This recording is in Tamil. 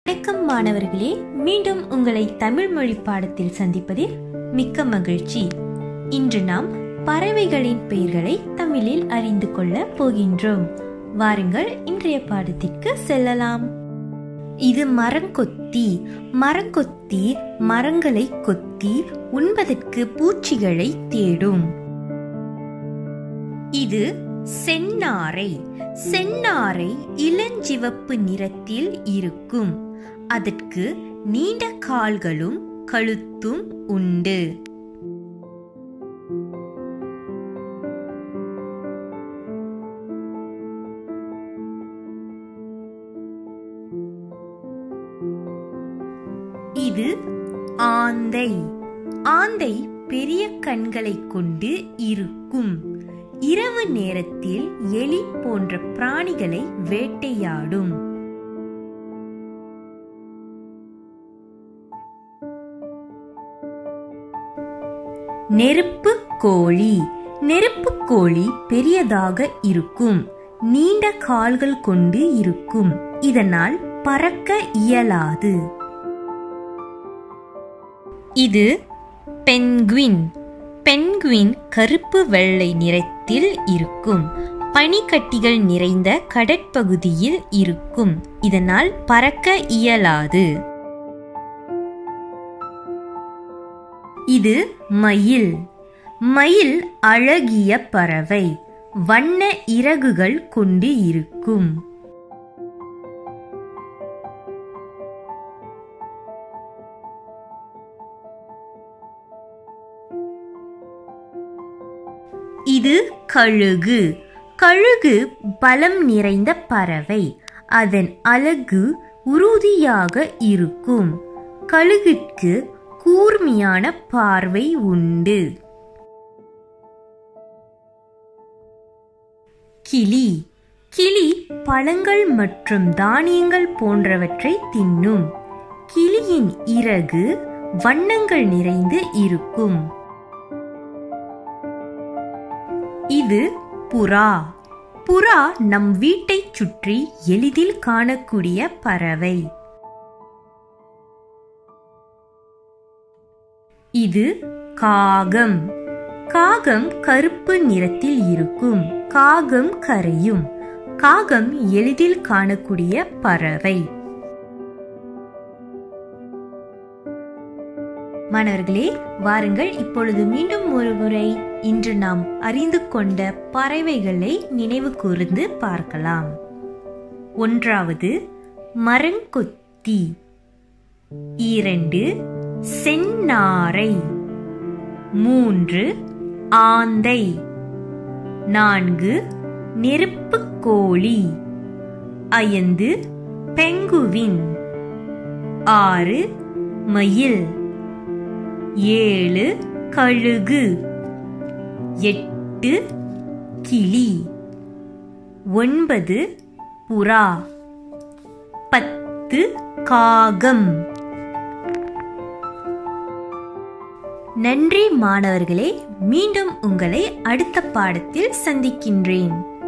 வணக்கம் மாணவர்களே மீண்டும் உங்களை தமிழ் மொழி பாடத்தில் சந்திப்பதில் மிக்க மகிழ்ச்சி இன்று நாம் பறவைகளின் பெயர்களை தமிழில் அறிந்து கொள்ள போகின்றோம் வாருங்கள் இன்றைய பாடத்திற்கு செல்லலாம் இது மரங்கொத்தி மரங்கொத்தி மரங்களை கொத்தி உண்பதற்கு பூச்சிகளை தேடும் இது செந்நாரை செந்நாரை இளஞ்சிவப்பு நிறத்தில் இருக்கும் அதற்கு நீண்ட கால்களும் கழுத்தும் உண்டு இது ஆந்தை ஆந்தை பெரிய கண்களை கொண்டு இருக்கும் இரவு நேரத்தில் எலி போன்ற பிராணிகளை வேட்டையாடும் நெருப்பு கோழி நெருப்பு கோழி பெரியதாக இருக்கும் நீண்ட கால்கள் கொண்டு இருக்கும் இதனால் பறக்க இயலாது இது பென்குயின் பென்குயின் கருப்பு வெள்ளை நிறத்தில் இருக்கும் பனிக்கட்டிகள் நிறைந்த கடற்பகுதியில் இருக்கும் இதனால் பறக்க இயலாது இது மயில் மயில் அழகிய பறவை வண்ண இறகுகள் கொண்டு இருக்கும் இது கழுகு கழுகு பலம் நிறைந்த பறவை அதன் அழகு உறுதியாக இருக்கும் கழுகிற்கு கூர்மையான பார்வை உண்டு கிளி கிளி பழங்கள் மற்றும் தானியங்கள் போன்றவற்றை தின்னும் கிளியின் இறகு வண்ணங்கள் நிறைந்து இருக்கும் இது புறா புறா நம் வீட்டைச் சுற்றி எளிதில் காணக்கூடிய பறவை இது காகம் காகம் கருப்பு நிறத்தில் இருக்கும் காகம் கரையும் காகம் எளிதில் காணக்கூடிய பறவை மாணவர்களே வாருங்கள் இப்பொழுது மீண்டும் ஒரு முறை இன்று நாம் அறிந்து கொண்ட பறவைகளை நினைவு கூர்ந்து பார்க்கலாம் ஒன்றாவது மரங்கொத்தி இரண்டு செந்நாரை மூன்று ஆந்தை நான்கு நெருப்புக் கோழி ஐந்து பெங்குவின் ஆறு மயில் ஏழு கழுகு எட்டு கிளி ஒன்பது புறா பத்து காகம் நன்றி மாணவர்களே மீண்டும் உங்களை அடுத்த பாடத்தில் சந்திக்கின்றேன்